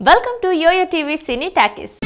welcome to YoYo TV cine talkies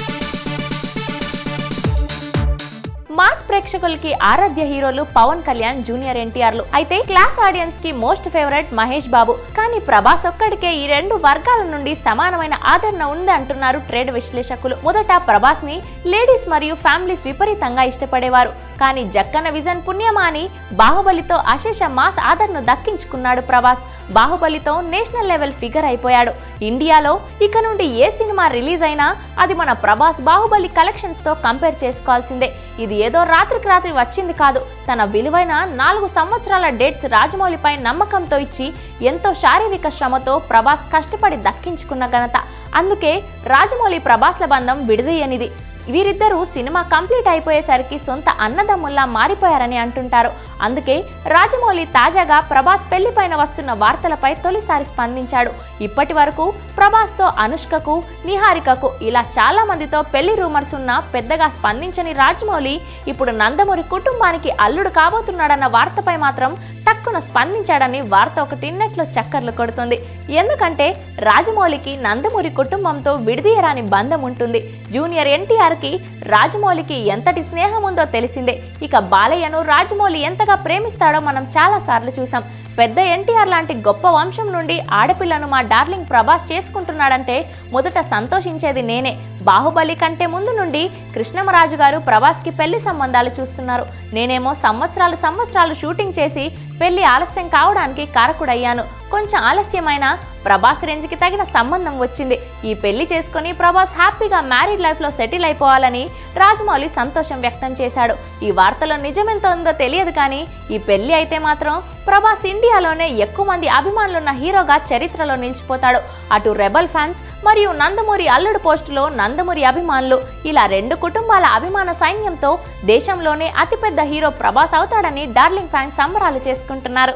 mass ప్రేక్షకులకి ఆరాధ్య హీరోలు పవన్ కళ్యాణ్ జూనియర్ ఎన్టీఆర్లు అయితే క్లాస్ ఆడియన్స్ కి మోస్ట్ ఫేవరెట్ మహేష్ బాబు కానీ ప్రభాస్ ఒక్కడికే ఈ రెండు వర్గాల నుండి సమానమైన ఆదరణ ఉంది అంటున్నారు ట్రేడ్ విశ్లేషకులు మొదట ప్రభాస్ ని లేడీస్ మరియు ఫ్యామిలీస్ విపరీతంగా ఇష్టపడేవారు కానీ జక్కన విజన్ పుణ్యమాని బాహుబలితో అశేష మాస్ ఆదరణ దక్కించుకున్నాడు ప్రభాస్ బాహుబలితో నేషనల్ లెవెల్ ఫిగర్ అయిపోయాడు ఇండియాలో ఇక నుండి ఏ సినిమా రిలీజ్ అయినా అది మన ప్రభాస్ బాహుబలి కలెక్షన్స్ తో కంపేర్ చేసుకోవాల్సిందే ఇది ఏదో రాత్రికి రాత్రి వచ్చింది కాదు తన విలువైన నాలుగు సంవత్సరాల డేట్స్ రాజమౌళిపై నమ్మకంతో ఇచ్చి ఎంతో శారీరక శ్రమతో ప్రభాస్ కష్టపడి దక్కించుకున్న ఘనత అందుకే రాజమౌళి ప్రభాస్ల బంధం విడదీయనిది వీరిద్దరూ సినిమా కంప్లీట్ అయిపోయేసరికి సొంత అన్నదమ్ముల్లా మారిపోయారని అంటుంటారు అందుకే రాజమౌళి తాజాగా ప్రభాస్ పెళ్లిపైన వస్తున్న వార్తలపై తొలిసారి స్పందించాడు ఇప్పటి వరకు ప్రభాస్తో అనుష్కకు నిహారికకు ఇలా చాలా మందితో పెళ్లి రూమర్స్ ఉన్నా పెద్దగా స్పందించని రాజమౌళి ఇప్పుడు నందమూరి కుటుంబానికి అల్లుడు కాబోతున్నాడన్న వార్తపై మాత్రం టక్కున స్పందించాడని వార్త ఒకటి నెట్లో చక్కర్లు కొడుతుంది ఎందుకంటే రాజమౌళికి నందమూరి కుటుంబంతో విడిదీయరాని బంధం ఉంటుంది జూనియర్ ఎన్టీఆర్ కి రాజమౌళికి ఎంతటి స్నేహం ఉందో తెలిసిందే ఇక బాలయ్యను రాజమౌళి ఎంతగా ప్రేమిస్తాడో మనం చాలా సార్లు చూసాం పెద్ద ఎన్టీఆర్ లాంటి గొప్ప వంశం నుండి ఆడపిల్లను మా డార్లింగ్ ప్రభాస్ చేసుకుంటున్నాడంటే మొదట సంతోషించేది నేనే బాహుబలి కంటే ముందు నుండి కృష్ణమరాజు గారు ప్రభాస్కి పెళ్లి సంబంధాలు చూస్తున్నారు నేనేమో సంవత్సరాలు సంవత్సరాలు షూటింగ్ చేసి పెళ్లి ఆలస్యం కావడానికి కారకుడయ్యాను కొంచెం ఆలస్యమైన ప్రభాస్ రేంజ్కి తగిన సంబంధం వచ్చింది ఈ పెళ్లి చేసుకుని ప్రభాస్ హ్యాపీగా మ్యారీడ్ లైఫ్లో సెటిల్ అయిపోవాలని రాజమౌళి సంతోషం వ్యక్తం చేశాడు ఈ వార్తలో నిజమెంత ఉందో తెలియదు కానీ ఈ పెళ్లి అయితే మాత్రం ప్రభాస్ ఇండియాలోనే ఎక్కువ మంది అభిమానులున్న హీరోగా చరిత్రలో నిలిచిపోతాడు అటు రెబల్ ఫ్యాన్స్ మరియు నందమూరి అల్లుడు పోస్టులో నందమూరి అభిమానులు ఇలా రెండు కుటుంబాల అభిమాన సైన్యంతో దేశంలోనే అతిపెద్ద హీరో ప్రభాస్ అవుతాడని డార్లింగ్ ఫ్యాన్స్ సంబరాలు చేసుకుంటున్నారు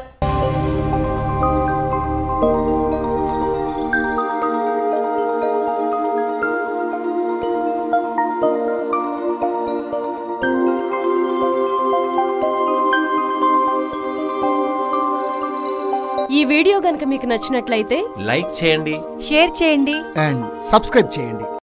ఈ వీడియో గనుక మీకు నచ్చినట్లయితే లైక్ చేయండి షేర్ చేయండి అండ్ సబ్స్క్రైబ్ చేయండి